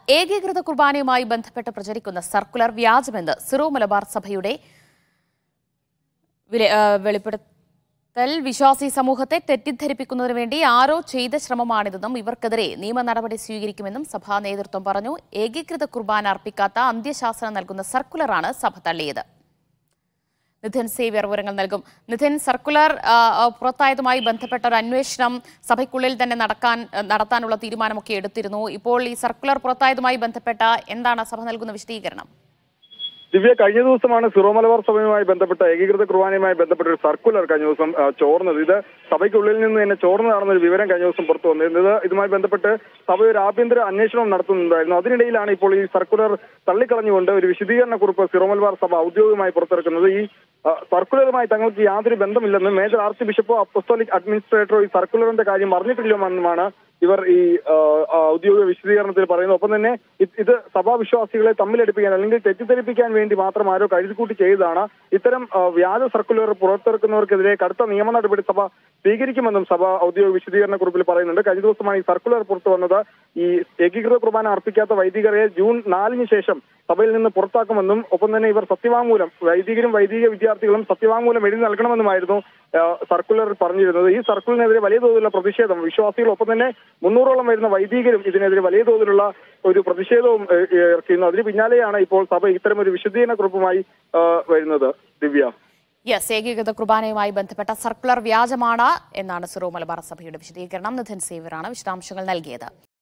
ഏകീകൃത കുർബാനയുമായി ബന്ധപ്പെട്ട് പ്രചരിക്കുന്ന സർക്കുലർ വ്യാജമെന്ന് സിറോ മലബാർ സഭയുടെ വില- ആ, വെളിപ്പെടുത്തൽ വിശ്വാസി സമൂഹത്തെ തെറ്റിദ്ധരിപ്പിക്കുന്നതിന് വേണ്ടി ആരോ ചെയ്ത ശ്രമമാണിതെന്നും ഇവർക്കെതിരെ നിയമ നടപടി സ്വീകരിക്കുമെന്നും സഭാ നേതൃത്വം പറഞ്ഞു ഏകീകൃത കുർബാന അർപ്പിക്കാത്ത അന്ത്യശാസനം നൽകുന്ന സർക്കുലറാണ് സഭ തള്ളിയത് നിധിൻ സേവ്യർ വിവരങ്ങൾ നൽകും നിധിൻ സർക്കുലർ ആ, ആ, പുറത്തായതുമായി ബന്ധപ്പെട്ട ഒരു അന്വേഷണം സഭയ്ക്കുള്ളിൽ തന്നെ നടക്കാൻ ആ, നടത്താനുള്ള തീരുമാനമൊക്കെ എടുത്തിരുന്നു ഇപ്പോൾ ഈ സർക്കുലർ പുറത്തായതുമായി ബന്ധപ്പെട്ട എന്താണ് സഭ നൽകുന്ന വിശദീകരണം ദിവ്യ കഴിഞ്ഞ ദിവസമാണ് സിറോ മലബാർ സഭയുമായി ബന്ധപ്പെട്ട ഏകീകൃത കുർബാനയുമായി ബന്ധപ്പെട്ട ഒരു സർക്കുലർ കഴിഞ്ഞ ദിവസം ആ, ചോർന്നത് ഇത് സഭയ്ക്കുള്ളിൽ നിന്ന് തന്നെ ചോർന്നതാണെന്ന ഒരു വിവരം കഴിഞ്ഞ ദിവസം പുറത്തു വന്നിരുന്നത് ഇതുമായി ബന്ധപ്പെട്ട് സഭ ഒരു ആഭ്യന്തര അന്വേഷണം നടത്തുന്നുണ്ടായിരുന്നു അതിനിടയിലാണ് ഇപ്പോൾ ഈ സർക്കുലർ തള്ളിക്കളഞ്ഞുകൊണ്ട് ഒരു വിശദീകരണ കുറിപ്പ് സിറോ മലബാർ സഭ ഔദ്യോഗികമായി പുറത്തിറക്കുന്നത് ഈ ആ, സർക്കുലറുമായി തങ്ങൾക്ക് യാതൊരു ബന്ധമില്ലെന്നും മേജർ ആർച്ച് ബിഷപ്പോ അപ്പസ്തോലിക് അഡ്മിനിസ്ട്രേറ്ററോ ഈ സർക്കുലറിന്റെ കാര്യം അറിഞ്ഞിട്ടില്ലെന്നുമാണ് ഇവർ ഈ ആ, ആ, ഔദ്യോഗിക വിശദീകരണത്തിൽ പറയുന്നത് ഒപ്പം തന്നെ ഇത് ഇത് സഭാവിശ്വാസികളെ തമ്മിലടിപ്പിക്കാൻ അല്ലെങ്കിൽ തെറ്റിദ്ധരിപ്പിക്കാൻ വേണ്ടി മാത്രം ആരോ കരുതിക്കൂട്ടി ചെയ്തതാണ് ഇത്തരം ആ, വ്യാജ സർക്കുലർ പുറത്തിറക്കുന്നവർക്കെതിരെ കടുത്ത നിയമ നടപടി സഭ സ്വീകരിക്കുമെന്നും സഭ ഔദ്യോഗിക വിശദീകരണ കുറിപ്പിൽ പറയുന്നുണ്ട് കഴിഞ്ഞ ദിവസമാണ് ഈ സർക്കുലർ പുറത്തു വന്നത് ഈ ഏകീകൃത കുർബാന അർപ്പിക്കാത്ത വൈദികരെ ജൂൺ നാലിന് ശേഷം സഭയിൽ നിന്ന് പുറത്താക്കുമെന്നും ഒപ്പം തന്നെ ഇവർ സത്യവാങ്മൂലം വൈദികരും വൈദിക വിദ്യാർത്ഥികളും സത്യവാങ്മൂലം എഴുതി നൽകണമെന്നുമായിരുന്നു ആ, സർക്കുലർ പറഞ്ഞിരുന്നത് ഈ സർക്കുലറിനെതിരെ വലിയ തോതിലുള്ള പ്രതിഷേധം വിശ്വാസികൾ ഒപ്പം തന്നെ മുന്നൂറോളം വരുന്ന വൈദികരും ഇതിനെതിരെ വലിയ തോതിലുള്ള ഒരു പ്രതിഷേധവും ഏ, ഏ, ഇറക്കിയിരുന്നു അതിന് പിന്നാലെയാണ് ഇപ്പോൾ സഭ ഇത്തരം ഒരു വിശദീകരണ കുറിപ്പുമായി ആ, വരുന്നത് ദിവ്യ യെസ് ഏകീകൃത കുർബാനയുമായി ബന്ധപ്പെട്ട സർക്കുലർ വ്യാജമാണ് എന്നാണ് സിറോ മലബാർ സഭയുടെ വിശദീകരണം നിധിൻ സേവ്യറാണ് വിശദാംശങ്ങൾ നൽകിയത്